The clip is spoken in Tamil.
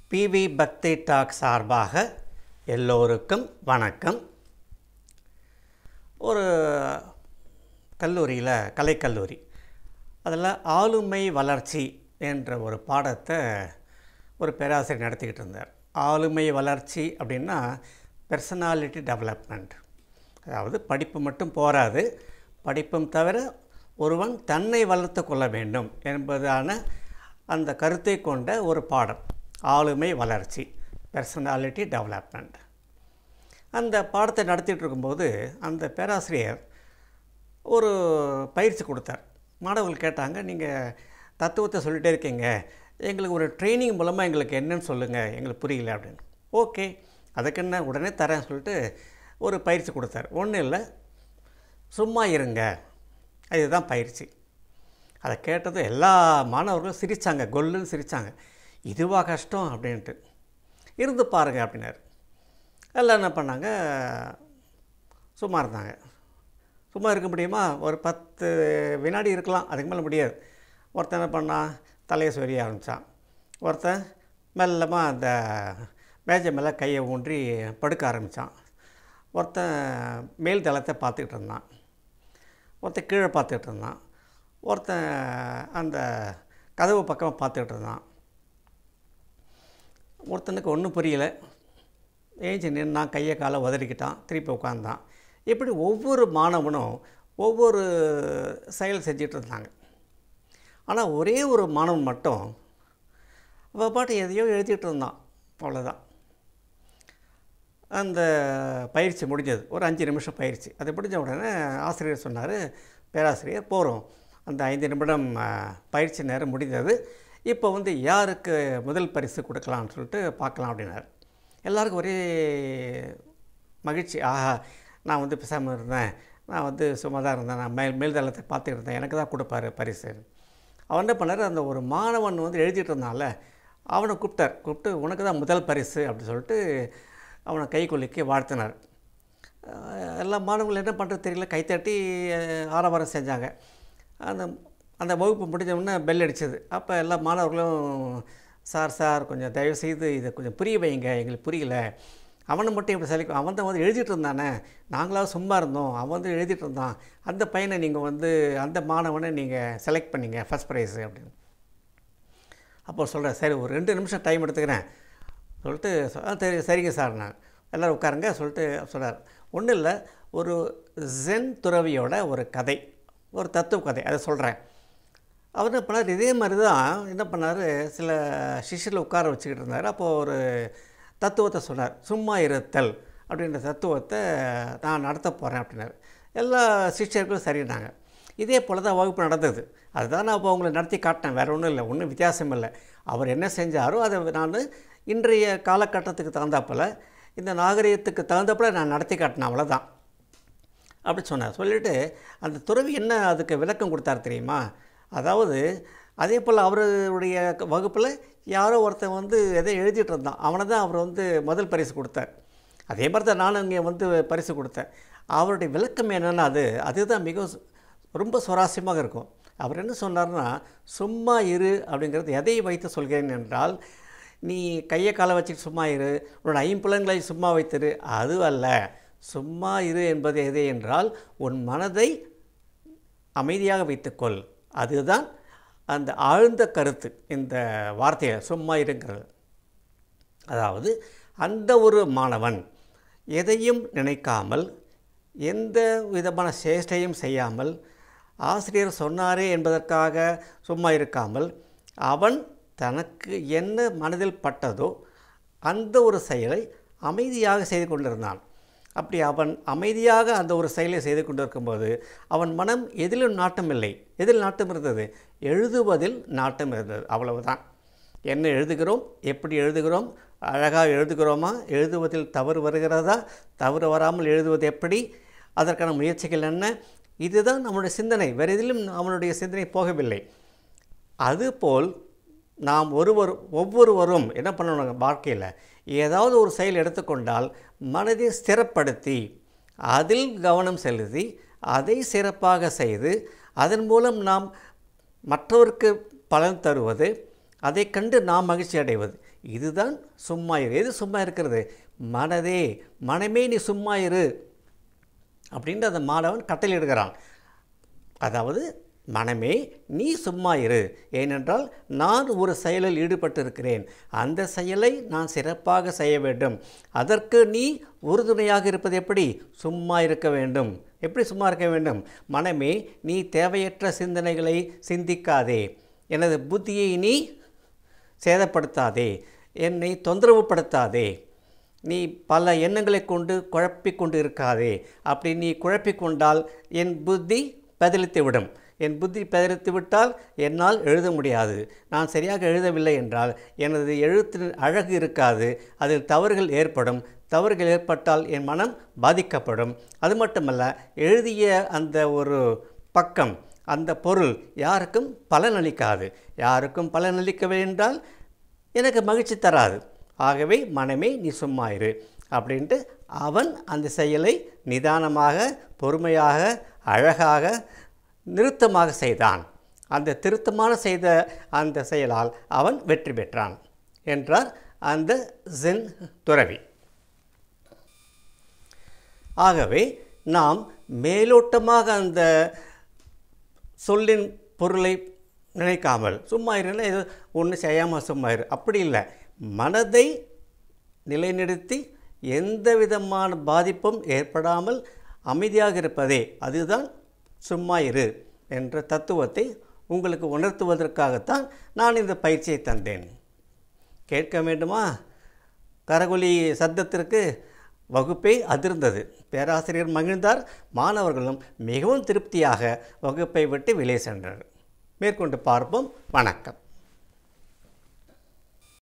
பிவி பக்தி டாக் சார்பாக எல்லோருக்கும் வணக்கம் ஒரு கல்லூரியில் கலைக்கல்லூரி அதில் ஆளுமை வளர்ச்சி என்ற ஒரு பாடத்தை ஒரு பேராசிரியர் நடத்திக்கிட்டு இருந்தார் ஆளுமை வளர்ச்சி அப்படின்னா பெர்சனாலிட்டி டெவலப்மெண்ட் அதாவது படிப்பு மட்டும் போராது படிப்பும் தவிர ஒருவன் தன்னை வளர்த்து கொள்ள வேண்டும் என்பதான அந்த கருத்தை கொண்ட ஒரு பாடம் ஆளுமை வளர்ச்சி பெர்சனாலிட்டி டெவலப்மெண்ட் அந்த பாடத்தை நடத்திட்டு இருக்கும்போது அந்த பேராசிரியர் ஒரு பயிற்சி கொடுத்தார் மாணவர்கள் கேட்டாங்க நீங்கள் தத்துவத்தை சொல்லிகிட்டே இருக்கீங்க எங்களுக்கு ஒரு ட்ரைனிங் மூலமாக எங்களுக்கு என்னன்னு சொல்லுங்கள் எங்களுக்கு புரியல அப்படின்னு ஓகே அதுக்கு என்ன உடனே தரேன் சொல்லிட்டு ஒரு பயிற்சி கொடுத்தார் ஒன்றும் இல்லை சும்மா இருங்க இதுதான் பயிற்சி அதை கேட்டது எல்லா மாணவர்களும் சிரித்தாங்க கொல்லுன்னு சிரித்தாங்க இதுவா கஷ்டம் அப்படின்ட்டு இருந்து பாருங்க அப்படின்னாரு எல்லாம் என்ன பண்ணாங்க சும்மா இருந்தாங்க சும்மா இருக்க முடியுமா ஒரு பத்து வினாடி இருக்கலாம் அதுக்கு மேலே முடியாது ஒருத்தன் என்ன பண்ணான் தலையை சொரிய ஆரம்பித்தான் ஒருத்தன் மெல்லமாக அந்த மேஜை மேலே கையை ஊன்றி படுக்க ஆரம்பித்தான் ஒருத்தன் மேல் தளத்தை பார்த்துக்கிட்டு இருந்தான் ஒருத்தன் கீழே பார்த்துக்கிட்டு இருந்தான் ஒருத்தன் அந்த கதவு பக்கம் பார்த்துக்கிட்டு இருந்தான் ஒருத்தனுக்கு ஒன்றும் புரியல ஏஞ்சி நின்னான் கையை காலை உதறிக்கிட்டான் திருப்பி உட்காந்தான் இப்படி ஒவ்வொரு மாணவனும் ஒவ்வொரு செயல் செஞ்சிட்டு இருந்தாங்க ஆனால் ஒரே ஒரு மாணவன் மட்டும் அவள் பாட்டு எதையோ எழுதிட்டு இருந்தான் அவ்வளோதான் அந்த பயிற்சி முடிஞ்சது ஒரு அஞ்சு நிமிஷம் பயிற்சி அது முடிஞ்ச உடனே ஆசிரியர் சொன்னார் பேராசிரியர் போகிறோம் அந்த ஐந்து நிமிடம் பயிற்சி நேரம் முடிந்தது இப்போ வந்து யாருக்கு முதல் பரிசு கொடுக்கலாம்னு சொல்லிட்டு பார்க்கலாம் அப்படின்னாரு எல்லாருக்கும் ஒரே மகிழ்ச்சி ஆஹா நான் வந்து பேசாமல் இருந்தேன் நான் வந்து சும்மா தான் இருந்தேன் நான் மேல் மேல்தளத்தை பார்த்துக்கிட்டு இருந்தேன் எனக்கு தான் கொடுப்பாரு பரிசு அவன் என்ன பண்ணார் அந்த ஒரு மாணவன் வந்து எழுதிட்டு இருந்தால அவனை கூப்பிட்டார் கூப்பிட்டு உனக்கு தான் முதல் பரிசு அப்படின்னு சொல்லிட்டு அவனை கை குலுக்கி வாழ்த்தினார் எல்லா மாணவர்களும் என்ன பண்ணுறது தெரியல கைத்தட்டி ஆரவாரம் செஞ்சாங்க அந்த அந்த வகுப்பு முடிஞ்சவுடனே பெல் அடிச்சது அப்போ எல்லா மாணவர்களும் சார் சார் கொஞ்சம் தயவுசெய்து இதை கொஞ்சம் புரிய வைங்க எங்களுக்கு புரியல அவனை மட்டும் இப்படி செலக்ட் அவன் தான் வந்து எழுதிட்டு இருந்தானே நாங்களாவது சும்மா இருந்தோம் அவன் வந்து எழுதிட்டு இருந்தான் அந்த பையனை நீங்கள் வந்து அந்த மாணவனை நீங்கள் செலக்ட் பண்ணீங்க ஃபஸ்ட் ப்ரைஸு அப்படின்னு அப்போ சொல்கிறேன் சரி ஒரு ரெண்டு நிமிஷம் டைம் எடுத்துக்கிறேன் சொல்லிட்டு சரி சரிங்க சார் நான் எல்லோரும் உட்காருங்க சொல்லிட்டு சொல்கிறார் ஒன்றும் இல்லை ஒரு ஜென் துறவியோட ஒரு கதை ஒரு தத்துவ கதை அதை சொல்கிறேன் அவர் என்ன பண்ணார் இதே மாதிரி தான் என்ன பண்ணார் சில சிஷ்யரில் உட்கார வச்சுக்கிட்டு இருந்தார் அப்போது ஒரு தத்துவத்தை சொன்னார் சும்மா இருத்தல் அப்படின்ற தத்துவத்தை நான் நடத்த போகிறேன் அப்படின்னாரு எல்லா சிஷ்யர்களும் சரினாங்க இதே போல் தான் வகுப்பு நடந்தது அதுதான் நான் இப்போ உங்களை நடத்தி காட்டினேன் வேறு ஒன்றும் இல்லை ஒன்றும் வித்தியாசம் இல்லை அவர் என்ன செஞ்சாரோ அதை நான் இன்றைய காலகட்டத்துக்கு தகுந்தாப்பில் இந்த நாகரிகத்துக்கு தகுந்தப்பில் நான் நடத்தி காட்டினேன் அவ்வளோதான் அப்படி சொன்னார் சொல்லிவிட்டு அந்த துறவி என்ன அதுக்கு விளக்கம் கொடுத்தார் தெரியுமா அதாவது அதே போல் அவருடைய வகுப்பில் யாரோ ஒருத்தன் வந்து எதை எழுதிட்டு இருந்தான் அவனை தான் அவர் வந்து முதல் பரிசு கொடுத்தார் அதே மாதிரி தான் நானும் இங்கே வந்து பரிசு கொடுத்தேன் அவருடைய விளக்கம் என்னென்னா அது அதுதான் மிக ரொம்ப சுவாரஸ்யமாக இருக்கும் அவர் என்ன சொன்னார்னா சும்மா இரு அப்படிங்கிறது எதை வைத்து சொல்கிறேன் என்றால் நீ கையை காலை வச்சுட்டு சும்மா இரு உன்னோட ஐம்புலன்களை சும்மா வைத்திரு அது அல்ல சும்மா இரு என்பது எது என்றால் உன் மனதை அமைதியாக வைத்துக்கொள் அதுதான் அந்த ஆழ்ந்த கருத்து இந்த வார்த்தையை சும்மா இருங்கிறது அதாவது அந்த ஒரு மாணவன் எதையும் நினைக்காமல் எந்த விதமான சேஷ்டையும் செய்யாமல் ஆசிரியர் சொன்னாரே என்பதற்காக சும்மா இருக்காமல் அவன் தனக்கு என்ன மனதில் பட்டதோ அந்த ஒரு செயலை அமைதியாக செய்து கொண்டிருந்தான் அப்படி அவன் அமைதியாக அந்த ஒரு செயலை செய்து கொண்டிருக்கும்போது அவன் மனம் எதிலும் நாட்டம் இல்லை எதில் நாட்டம் இருந்தது எழுதுவதில் நாட்டம் இருந்தது அவ்வளவுதான் என்ன எழுதுகிறோம் எப்படி எழுதுகிறோம் அழகாக எழுதுகிறோமா எழுதுவதில் தவறு வருகிறதா தவறு வராமல் எழுதுவது எப்படி அதற்கான முயற்சிகள் என்ன இதுதான் நம்முடைய சிந்தனை வேறு எதிலும் அவனுடைய சிந்தனை போகவில்லை அதுபோல் நாம் ஒருவர் ஒவ்வொருவரும் என்ன பண்ணணும் வாழ்க்கையில் ஏதாவது ஒரு செயல் எடுத்துக்கொண்டால் மனதை ஸ்திரப்படுத்தி அதில் கவனம் செலுத்தி அதை சிறப்பாக செய்து அதன் மூலம் நாம் மற்றவருக்கு பலன் தருவது அதை கண்டு நாம் மகிழ்ச்சி அடைவது இதுதான் சும்மா இரு எது சும்மா இருக்கிறது மனதே மனமே நீ சும்மா இரு அப்படின்ட்டு அந்த மாணவன் கட்டளையிடுகிறான் அதாவது மனமே நீ சும்மா இரு ஏனென்றால் நான் ஒரு செயலில் ஈடுபட்டிருக்கிறேன் அந்த செயலை நான் சிறப்பாக செய்ய வேண்டும் அதற்கு நீ உறுதுணையாக இருப்பது எப்படி சும்மா இருக்க வேண்டும் எப்படி சும்மா இருக்க வேண்டும் மனமே நீ தேவையற்ற சிந்தனைகளை சிந்திக்காதே எனது புத்தியை நீ சேதப்படுத்தாதே என்னை தொந்தரவுப்படுத்தாதே நீ பல எண்ணங்களை கொண்டு குழப்பிக் கொண்டு இருக்காதே அப்படி நீ குழப்பிக் கொண்டால் என் புத்தி பதிலித்து விடும் என் புத்தி பதிலித்து விட்டால் என்னால் எழுத முடியாது நான் சரியாக எழுதவில்லை என்றால் எனது எழுத்தின் அழகு இருக்காது அதில் தவறுகள் ஏற்படும் தவறுகள் ஏற்பட்டால் என் மனம் பாதிக்கப்படும் அது மட்டுமல்ல எழுதிய அந்த ஒரு பக்கம் அந்த பொருள் யாருக்கும் பலனளிக்காது யாருக்கும் பலனளிக்கவில்லை என்றால் எனக்கு மகிழ்ச்சி தராது ஆகவே மனமே நீ சும்மா இரு அப்படின்ட்டு அவன் அந்த செயலை நிதானமாக பொறுமையாக அழகாக நிறுத்தமாக செய்தான் அந்த திருத்தமான செய்த அந்த செயலால் அவன் வெற்றி பெற்றான் என்றார் அந்த ஜென் துறவி ஆகவே நாம் மேலோட்டமாக அந்த சொல்லின் பொருளை நினைக்காமல் சும்மா இருன்னா ஏதோ ஒன்றும் செய்யாமல் சும்மா இரு அப்படி இல்லை மனதை நிலைநிறுத்தி எந்த விதமான பாதிப்பும் ஏற்படாமல் அமைதியாக இருப்பதே அதுதான் சும்மா இரு என்ற தத்துவத்தை உங்களுக்கு உணர்த்துவதற்காகத்தான் நான் இந்த பயிற்சியை தந்தேன் கேட்க வேண்டுமா கரகொலி சத்தத்திற்கு வகுப்பே அதிர்ந்தது பேராசிரியர் மகிழ்ந்தார் மாணவர்களும் மிகவும் திருப்தியாக வகுப்பை விட்டு வெளியே சென்றனர் மேற்கொண்டு பார்ப்போம் வணக்கம்